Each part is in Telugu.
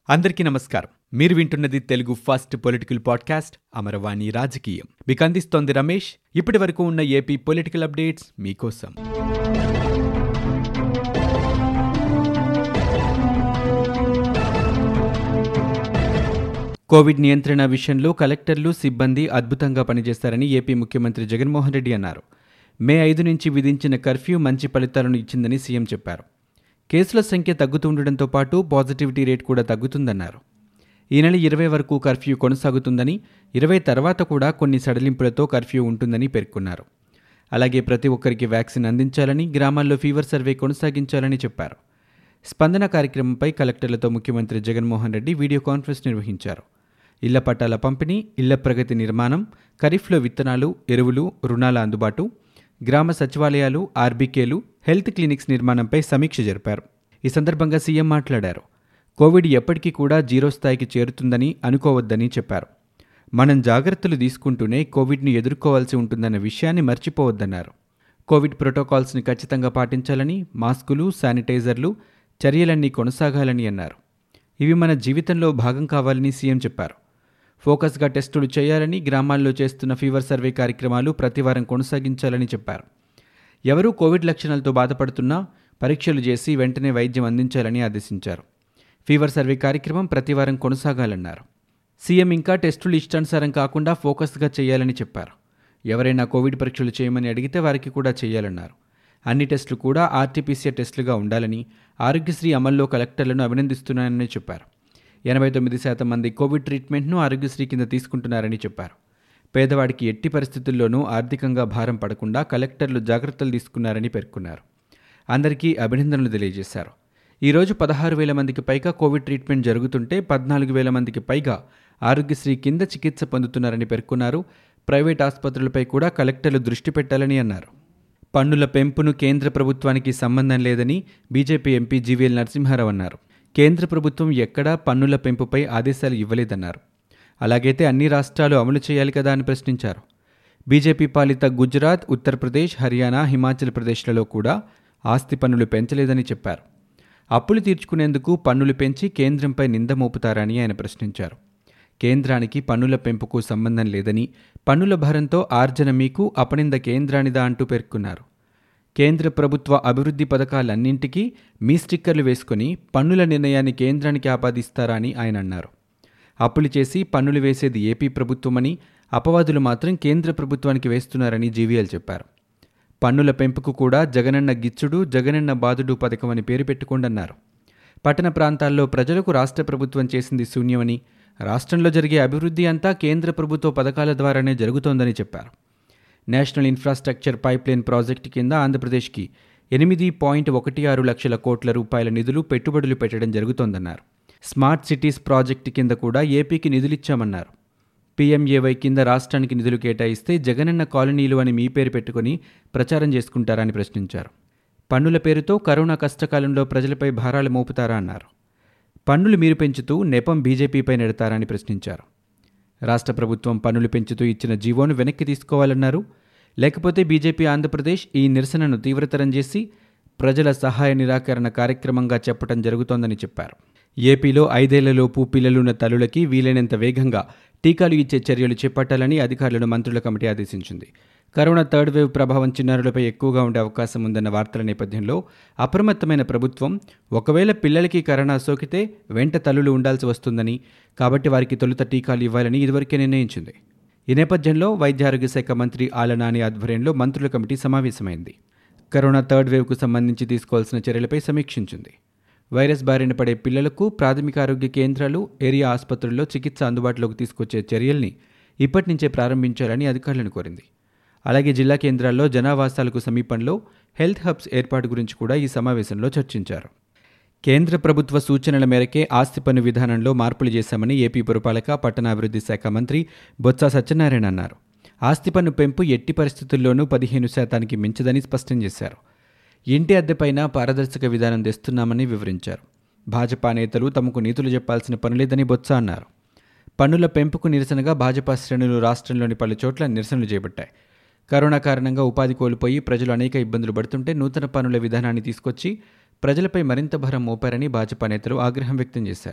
అందరికీ నమస్కారం మీరు వింటున్నది Telugu first political podcast Amaravani రాజకీయం మీకు అందిస్తోంది రమేష్ ఇప్పటి వరకు ఉన్న ఏపీ పొలిటికల్ అప్డేట్స్ మీకోసం కోవిడ్ నియంత్రణ విషయంలో కలెక్టర్లు సిబ్బంది అద్భుతంగా పనిచేస్తారని ఏపీ ముఖ్యమంత్రి జగన్మోహన్ రెడ్డి అన్నారు మే ఐదు నుంచి విధించిన కర్ఫ్యూ మంచి ఫలితాలను ఇచ్చిందని సీఎం చెప్పారు కేసుల సంఖ్య తగ్గుతుండటంతో పాటు పాజిటివిటీ రేట్ కూడా తగ్గుతుందన్నారు ఈ నెల ఇరవై వరకు కర్ఫ్యూ కొనసాగుతుందని ఇరవై తర్వాత కూడా కొన్ని సడలింపులతో కర్ఫ్యూ ఉంటుందని పేర్కొన్నారు అలాగే ప్రతి ఒక్కరికి వ్యాక్సిన్ అందించాలని గ్రామాల్లో ఫీవర్ సర్వే కొనసాగించాలని చెప్పారు స్పందన కార్యక్రమంపై కలెక్టర్లతో ముఖ్యమంత్రి జగన్మోహన్ రెడ్డి వీడియో కాన్ఫరెన్స్ నిర్వహించారు ఇళ్ల పట్టాల పంపిణీ ఇళ్ల ప్రగతి నిర్మాణం ఖరీఫ్లో విత్తనాలు ఎరువులు రుణాల అందుబాటు గ్రామ సచివాలయాలు ఆర్బీకేలు హెల్త్ క్లినిక్స్ నిర్మాణంపై సమీక్ష జరిపారు ఈ సందర్భంగా సీఎం మాట్లాడారు కోవిడ్ ఎప్పటికీ కూడా జీరో స్థాయికి చేరుతుందని అనుకోవద్దని చెప్పారు మనం జాగ్రత్తలు తీసుకుంటూనే కోవిడ్ని ఎదుర్కోవాల్సి ఉంటుందన్న విషయాన్ని మర్చిపోవద్దన్నారు కోవిడ్ ప్రోటోకాల్స్ని ఖచ్చితంగా పాటించాలని మాస్కులు శానిటైజర్లు చర్యలన్నీ కొనసాగాలని అన్నారు ఇవి మన జీవితంలో భాగం కావాలని సీఎం చెప్పారు ఫోకస్గా టెస్టులు చేయాలని గ్రామాల్లో చేస్తున్న ఫీవర్ సర్వే కార్యక్రమాలు ప్రతివారం కొనసాగించాలని చెప్పారు ఎవరూ కోవిడ్ లక్షణాలతో బాధపడుతున్నా పరీక్షలు చేసి వెంటనే వైద్యం అందించాలని ఆదేశించారు ఫీవర్ సర్వే కార్యక్రమం ప్రతివారం కొనసాగాలన్నారు సీఎం ఇంకా టెస్టులు ఇష్టానుసారం కాకుండా ఫోకస్గా చేయాలని చెప్పారు ఎవరైనా కోవిడ్ పరీక్షలు చేయమని అడిగితే వారికి కూడా చేయాలన్నారు అన్ని టెస్టులు కూడా ఆర్టీపీసీఆర్ టెస్టులుగా ఉండాలని ఆరోగ్యశ్రీ అమల్లో కలెక్టర్లను అభినందిస్తున్నానని చెప్పారు ఎనభై తొమ్మిది శాతం మంది కోవిడ్ ట్రీట్మెంట్ను ఆరోగ్యశ్రీ కింద తీసుకుంటున్నారని చెప్పారు పేదవాడికి ఎట్టి పరిస్థితుల్లోనూ ఆర్థికంగా భారం పడకుండా కలెక్టర్లు జాగ్రత్తలు తీసుకున్నారని పేర్కొన్నారు అందరికీ అభినందనలు తెలియజేశారు ఈరోజు పదహారు వేల మందికి పైగా కోవిడ్ ట్రీట్మెంట్ జరుగుతుంటే పద్నాలుగు వేల మందికి పైగా ఆరోగ్యశ్రీ కింద చికిత్స పొందుతున్నారని పేర్కొన్నారు ప్రైవేట్ ఆసుపత్రులపై కూడా కలెక్టర్లు దృష్టి పెట్టాలని అన్నారు పన్నుల పెంపును కేంద్ర ప్రభుత్వానికి సంబంధం లేదని బీజేపీ ఎంపీ జీవీఎల్ నరసింహారావు అన్నారు కేంద్ర ప్రభుత్వం ఎక్కడా పన్నుల పెంపుపై ఆదేశాలు ఇవ్వలేదన్నారు అలాగైతే అన్ని రాష్ట్రాలు అమలు చేయాలి కదా అని ప్రశ్నించారు బీజేపీ పాలిత గుజరాత్ ఉత్తరప్రదేశ్ హర్యానా హిమాచల్ ప్రదేశ్లలో కూడా ఆస్తి పన్నులు పెంచలేదని చెప్పారు అప్పులు తీర్చుకునేందుకు పన్నులు పెంచి కేంద్రంపై నింద మోపుతారని ఆయన ప్రశ్నించారు కేంద్రానికి పన్నుల పెంపుకు సంబంధం లేదని పన్నుల భారంతో ఆర్జన మీకు అపనింద కేంద్రానిదా అంటూ పేర్కొన్నారు కేంద్ర ప్రభుత్వ అభివృద్ధి పథకాలన్నింటికీ మీ స్టిక్కర్లు వేసుకుని పన్నుల నిర్ణయాన్ని కేంద్రానికి ఆపాదిస్తారా అని ఆయన అన్నారు అప్పులు చేసి పన్నులు వేసేది ఏపీ ప్రభుత్వమని అపవాదులు మాత్రం కేంద్ర ప్రభుత్వానికి వేస్తున్నారని జీవీఎల్ చెప్పారు పన్నుల పెంపుకు కూడా జగనన్న గిచ్చుడు జగనన్న బాధుడు పథకం అని పేరు పెట్టుకోండన్నారు పట్టణ ప్రాంతాల్లో ప్రజలకు రాష్ట్ర ప్రభుత్వం చేసింది శూన్యమని రాష్ట్రంలో జరిగే అభివృద్ధి అంతా కేంద్ర ప్రభుత్వ పథకాల ద్వారానే జరుగుతోందని చెప్పారు నేషనల్ ఇన్ఫ్రాస్ట్రక్చర్ పైప్లైన్ ప్రాజెక్టు కింద ఆంధ్రప్రదేశ్కి ఎనిమిది పాయింట్ ఒకటి ఆరు లక్షల కోట్ల రూపాయల నిధులు పెట్టుబడులు పెట్టడం జరుగుతోందన్నారు స్మార్ట్ సిటీస్ ప్రాజెక్టు కింద కూడా ఏపీకి నిధులిచ్చామన్నారు పీఎంఏవై కింద రాష్ట్రానికి నిధులు కేటాయిస్తే జగనన్న కాలనీలు అని మీ పేరు పెట్టుకుని ప్రచారం చేసుకుంటారని ప్రశ్నించారు పన్నుల పేరుతో కరోనా కష్టకాలంలో ప్రజలపై భారాలు మోపుతారా అన్నారు పన్నులు మీరు పెంచుతూ నెపం బీజేపీపై నెడతారని ప్రశ్నించారు రాష్ట్ర ప్రభుత్వం పన్నులు పెంచుతూ ఇచ్చిన జీవోను వెనక్కి తీసుకోవాలన్నారు లేకపోతే బీజేపీ ఆంధ్రప్రదేశ్ ఈ నిరసనను తీవ్రతరం చేసి ప్రజల సహాయ నిరాకరణ కార్యక్రమంగా చెప్పడం జరుగుతోందని చెప్పారు ఏపీలో ఐదేళ్లలోపు పిల్లలున్న తల్లులకి వీలైనంత వేగంగా టీకాలు ఇచ్చే చర్యలు చేపట్టాలని అధికారులను మంత్రుల కమిటీ ఆదేశించింది కరోనా థర్డ్ వేవ్ ప్రభావం చిన్నారులపై ఎక్కువగా ఉండే అవకాశం ఉందన్న వార్తల నేపథ్యంలో అప్రమత్తమైన ప్రభుత్వం ఒకవేళ పిల్లలకి కరోనా సోకితే వెంట తల్లులు ఉండాల్సి వస్తుందని కాబట్టి వారికి తొలుత టీకాలు ఇవ్వాలని ఇదివరకే నిర్ణయించింది ఈ నేపథ్యంలో వైద్య ఆరోగ్య శాఖ మంత్రి ఆలనాని ఆధ్వర్యంలో మంత్రుల కమిటీ సమావేశమైంది కరోనా థర్డ్ వేవ్కు సంబంధించి తీసుకోవాల్సిన చర్యలపై సమీక్షించింది వైరస్ బారిన పడే పిల్లలకు ప్రాథమిక ఆరోగ్య కేంద్రాలు ఏరియా ఆసుపత్రుల్లో చికిత్స అందుబాటులోకి తీసుకొచ్చే చర్యల్ని ఇప్పటి నుంచే ప్రారంభించాలని అధికారులను కోరింది అలాగే జిల్లా కేంద్రాల్లో జనావాసాలకు సమీపంలో హెల్త్ హబ్స్ ఏర్పాటు గురించి కూడా ఈ సమావేశంలో చర్చించారు కేంద్ర ప్రభుత్వ సూచనల మేరకే ఆస్తి పన్ను విధానంలో మార్పులు చేశామని ఏపీ పురపాలక పట్టణాభివృద్ధి శాఖ మంత్రి బొత్స సత్యనారాయణ అన్నారు ఆస్తి పన్ను పెంపు ఎట్టి పరిస్థితుల్లోనూ పదిహేను శాతానికి మించదని స్పష్టం చేశారు ఇంటి అద్దెపైన పారదర్శక విధానం తెస్తున్నామని వివరించారు భాజపా నేతలు తమకు నీతులు చెప్పాల్సిన పనులేదని బొత్స అన్నారు పన్నుల పెంపుకు నిరసనగా భాజపా శ్రేణులు రాష్ట్రంలోని పలు చోట్ల నిరసనలు చేపట్టాయి కరోనా కారణంగా ఉపాధి కోల్పోయి ప్రజలు అనేక ఇబ్బందులు పడుతుంటే నూతన పనుల విధానాన్ని తీసుకొచ్చి ప్రజలపై మరింత భారం మోపారని భాజపా నేతలు ఆగ్రహం వ్యక్తం చేశారు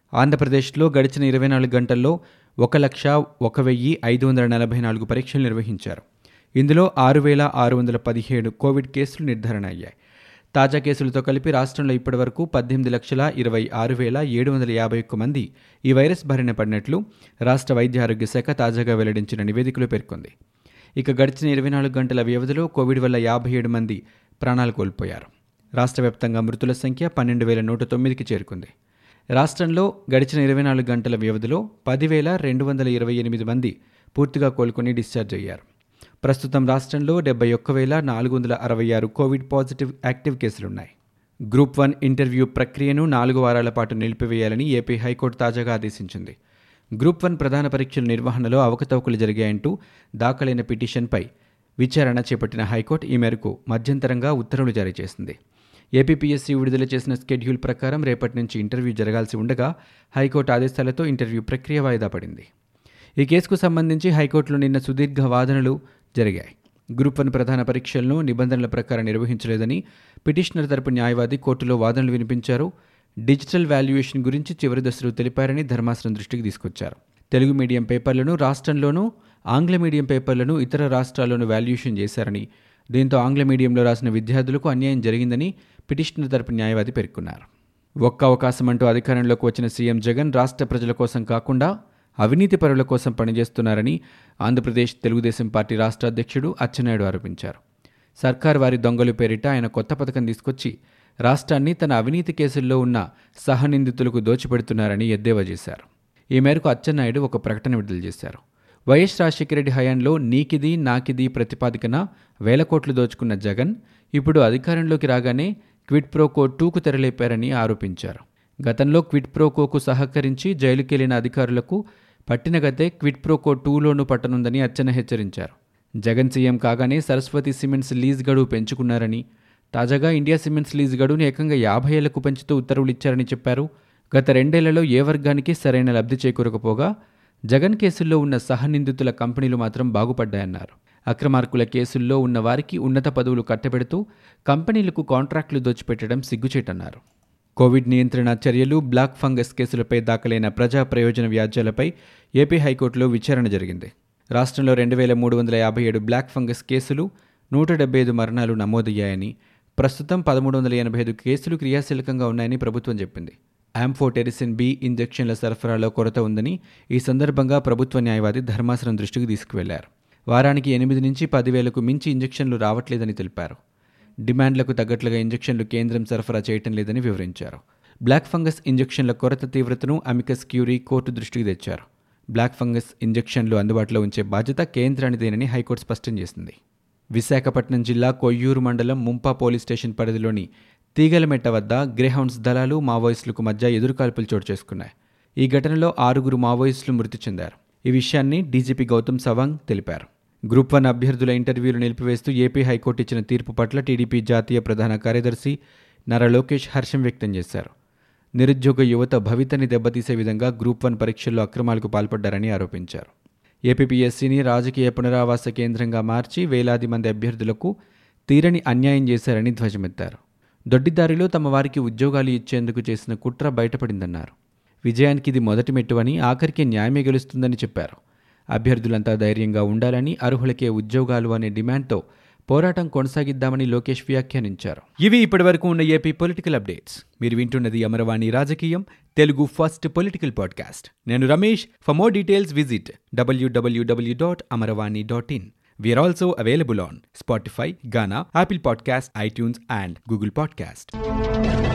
ఆంధ్రప్రదేశ్లో గడిచిన ఇరవై నాలుగు గంటల్లో ఒక లక్ష ఒక వెయ్యి ఐదు వందల నలభై నాలుగు పరీక్షలు నిర్వహించారు ఇందులో ఆరు వేల ఆరు వందల పదిహేడు కోవిడ్ కేసులు నిర్ధారణ అయ్యాయి తాజా కేసులతో కలిపి రాష్ట్రంలో ఇప్పటివరకు పద్దెనిమిది లక్షల ఇరవై ఆరు వేల ఏడు వందల యాభై ఒక్క మంది ఈ వైరస్ బారిన పడినట్లు రాష్ట్ర వైద్య ఆరోగ్య శాఖ తాజాగా వెల్లడించిన నివేదికలో పేర్కొంది ఇక గడిచిన ఇరవై నాలుగు గంటల వ్యవధిలో కోవిడ్ వల్ల యాభై ఏడు మంది ప్రాణాలు కోల్పోయారు రాష్ట్ర వ్యాప్తంగా మృతుల సంఖ్య పన్నెండు వేల నూట తొమ్మిదికి చేరుకుంది రాష్ట్రంలో గడిచిన ఇరవై నాలుగు గంటల వ్యవధిలో పదివేల రెండు వందల ఇరవై ఎనిమిది మంది పూర్తిగా కోలుకొని డిశ్చార్జ్ అయ్యారు ప్రస్తుతం రాష్ట్రంలో డెబ్బై ఒక్క వేల నాలుగు వందల అరవై ఆరు కోవిడ్ పాజిటివ్ యాక్టివ్ కేసులున్నాయి గ్రూప్ వన్ ఇంటర్వ్యూ ప్రక్రియను నాలుగు వారాల పాటు నిలిపివేయాలని ఏపీ హైకోర్టు తాజాగా ఆదేశించింది గ్రూప్ వన్ ప్రధాన పరీక్షల నిర్వహణలో అవకతవకలు జరిగాయంటూ దాఖలైన పిటిషన్పై విచారణ చేపట్టిన హైకోర్టు ఈ మేరకు మధ్యంతరంగా ఉత్తర్వులు జారీ చేసింది ఏపీపీఎస్సీ విడుదల చేసిన స్కెడ్యూల్ ప్రకారం రేపటి నుంచి ఇంటర్వ్యూ జరగాల్సి ఉండగా హైకోర్టు ఆదేశాలతో ఇంటర్వ్యూ ప్రక్రియ వాయిదా పడింది ఈ కేసుకు సంబంధించి హైకోర్టులో నిన్న సుదీర్ఘ వాదనలు జరిగాయి గ్రూప్ వన్ ప్రధాన పరీక్షలను నిబంధనల ప్రకారం నిర్వహించలేదని పిటిషనర్ తరపు న్యాయవాది కోర్టులో వాదనలు వినిపించారు డిజిటల్ వాల్యుయేషన్ గురించి చివరి దశలు తెలిపారని ధర్మాసనం దృష్టికి తీసుకొచ్చారు తెలుగు మీడియం పేపర్లను రాష్ట్రంలోనూ ఆంగ్ల మీడియం పేపర్లను ఇతర రాష్ట్రాల్లోనూ వాల్యుయేషన్ చేశారని దీంతో ఆంగ్ల మీడియంలో రాసిన విద్యార్థులకు అన్యాయం జరిగిందని పిటిషనర్ తరపు న్యాయవాది పేర్కొన్నారు ఒక్క అవకాశం అంటూ అధికారంలోకి వచ్చిన సీఎం జగన్ రాష్ట్ర ప్రజల కోసం కాకుండా అవినీతి పరుల కోసం పనిచేస్తున్నారని ఆంధ్రప్రదేశ్ తెలుగుదేశం పార్టీ రాష్ట్ర అధ్యక్షుడు అచ్చెన్నాయుడు ఆరోపించారు సర్కార్ వారి దొంగలు పేరిట ఆయన కొత్త పథకం తీసుకొచ్చి రాష్ట్రాన్ని తన అవినీతి కేసుల్లో ఉన్న సహనిందితులకు దోచిపెడుతున్నారని ఎద్దేవా చేశారు ఈ మేరకు అచ్చెన్నాయుడు ఒక ప్రకటన విడుదల చేశారు వైఎస్ రాజశేఖర రెడ్డి హయాంలో నీకిది నాకిది ప్రతిపాదికన వేల కోట్లు దోచుకున్న జగన్ ఇప్పుడు అధికారంలోకి రాగానే క్విడ్ ప్రోకో టూకు తెరలేపారని ఆరోపించారు గతంలో క్విడ్ ప్రోకోకు సహకరించి జైలుకెళ్లిన అధికారులకు పట్టిన గతే క్విడ్ ప్రోకో టూలోనూ పట్టనుందని అచ్చెన్న హెచ్చరించారు జగన్ సీఎం కాగానే సరస్వతి సిమెంట్స్ లీజ్ గడువు పెంచుకున్నారని తాజాగా ఇండియా సిమెంట్స్ లీజ్ గడువును ఏకంగా యాభై ఏళ్లకు పెంచుతూ ఉత్తర్వులు ఇచ్చారని చెప్పారు గత రెండేళ్లలో ఏ వర్గానికి సరైన లబ్ధి చేకూరకపోగా జగన్ కేసుల్లో ఉన్న సహనిందితుల కంపెనీలు మాత్రం బాగుపడ్డాయన్నారు అక్రమార్కుల కేసుల్లో ఉన్న వారికి ఉన్నత పదవులు కట్టబెడుతూ కంపెనీలకు కాంట్రాక్టులు దోచిపెట్టడం సిగ్గుచేటన్నారు కోవిడ్ నియంత్రణ చర్యలు బ్లాక్ ఫంగస్ కేసులపై దాఖలైన ప్రజా ప్రయోజన వ్యాజ్యాలపై ఏపీ హైకోర్టులో విచారణ జరిగింది రాష్ట్రంలో రెండు వేల మూడు వందల యాభై ఏడు బ్లాక్ ఫంగస్ కేసులు నూట డెబ్బై ఐదు మరణాలు నమోదయ్యాయని ప్రస్తుతం పదమూడు వందల ఎనభై ఐదు కేసులు క్రియాశీలకంగా ఉన్నాయని ప్రభుత్వం చెప్పింది యాంఫోటెరిసిన్ బి ఇంజెక్షన్ల సరఫరాలో కొరత ఉందని ఈ సందర్భంగా ప్రభుత్వ న్యాయవాది ధర్మాసనం దృష్టికి తీసుకువెళ్లారు వారానికి ఎనిమిది నుంచి పదివేలకు మించి ఇంజెక్షన్లు రావట్లేదని తెలిపారు డిమాండ్లకు తగ్గట్లుగా ఇంజెక్షన్లు కేంద్రం సరఫరా చేయటం లేదని వివరించారు బ్లాక్ ఫంగస్ ఇంజెక్షన్ల కొరత తీవ్రతను అమికస్ క్యూరీ కోర్టు దృష్టికి తెచ్చారు బ్లాక్ ఫంగస్ ఇంజెక్షన్లు అందుబాటులో ఉంచే బాధ్యత కేంద్రానిదేనని హైకోర్టు స్పష్టం చేసింది విశాఖపట్నం జిల్లా కొయ్యూరు మండలం ముంపా పోలీస్ స్టేషన్ పరిధిలోని తీగలమెట్ట వద్ద గ్రేహౌండ్స్ దళాలు మావోయిస్టులకు మధ్య ఎదురుకాల్పులు చోటు చేసుకున్నాయి ఈ ఘటనలో ఆరుగురు మావోయిస్టులు మృతి చెందారు ఈ విషయాన్ని డీజీపీ గౌతమ్ సవాంగ్ తెలిపారు గ్రూప్ వన్ అభ్యర్థుల ఇంటర్వ్యూలు నిలిపివేస్తూ ఏపీ హైకోర్టు ఇచ్చిన తీర్పు పట్ల టీడీపీ జాతీయ ప్రధాన కార్యదర్శి నర లోకేష్ హర్షం వ్యక్తం చేశారు నిరుద్యోగ యువత భవితని దెబ్బతీసే విధంగా గ్రూప్ వన్ పరీక్షల్లో అక్రమాలకు పాల్పడ్డారని ఆరోపించారు ఏపీపీఎస్సీని రాజకీయ పునరావాస కేంద్రంగా మార్చి వేలాది మంది అభ్యర్థులకు తీరని అన్యాయం చేశారని ధ్వజమెత్తారు దొడ్డిదారిలో తమ వారికి ఉద్యోగాలు ఇచ్చేందుకు చేసిన కుట్ర బయటపడిందన్నారు విజయానికి ఇది మొదటి మెట్టు అని ఆఖరికి న్యాయమే గెలుస్తుందని చెప్పారు అభ్యర్థులంతా ధైర్యంగా ఉండాలని అర్హులకే ఉద్యోగాలు అనే డిమాండ్తో పోరాటం కొనసాగిద్దామని లోకేష్ వ్యాఖ్యానించారు ఇవి ఇప్పటివరకు ఉన్న ఏపీ పొలిటికల్ అప్డేట్స్ మీరు వింటున్నది అమరవాణి రాజకీయం తెలుగు ఫస్ట్ పొలిటికల్ పాడ్కాస్ట్ నేను Ramesh for more details visit డబ్ల్యూడబ్ల్యూడబ్ల్యూ dot Amaravani dot in we are also available on Spotify Gaana Apple podcast iTunes and Google podcast